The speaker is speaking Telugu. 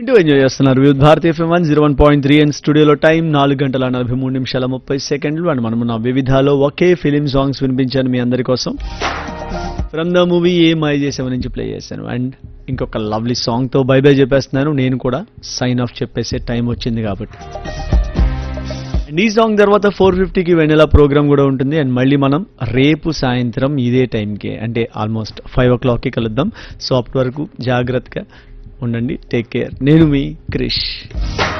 వింటూ ఎంజాయ్ చేస్తున్నారు Vividh Bharati FM one zero one point three and స్టూడియోలో టైం నాలుగు గంటల నలభై మూడు నిమిషాల ముప్పై సెకండ్లు అండ్ మనం నా వివిధాలో ఒకే ఫిలిం సాంగ్స్ వినిపించాను మీ అందరి కోసం ఫ్రమ్ ద మూవీ ఏ మై చేసావు నుంచి ప్లే చేశాను అండ్ ఇంకొక లవ్లీ సాంగ్తో బై బై చెప్పేస్తున్నాను నేను కూడా సైన్ ఆఫ్ చెప్పేసే టైం వచ్చింది కాబట్టి అండ్ ఈ సాంగ్ తర్వాత ఫోర్ ఫిఫ్టీకి వెన్నెల ప్రోగ్రామ్ కూడా ఉంటుంది అండ్ మళ్ళీ మనం రేపు సాయంత్రం ఇదే టైంకి అంటే ఆల్మోస్ట్ ఫైవ్ ఓ క్లాక్కి కలుద్దాం సో అప్పటి వరకు జాగ్రత్తగా ఉండండి టేక్ కేర్ నేను మీ క్రిష్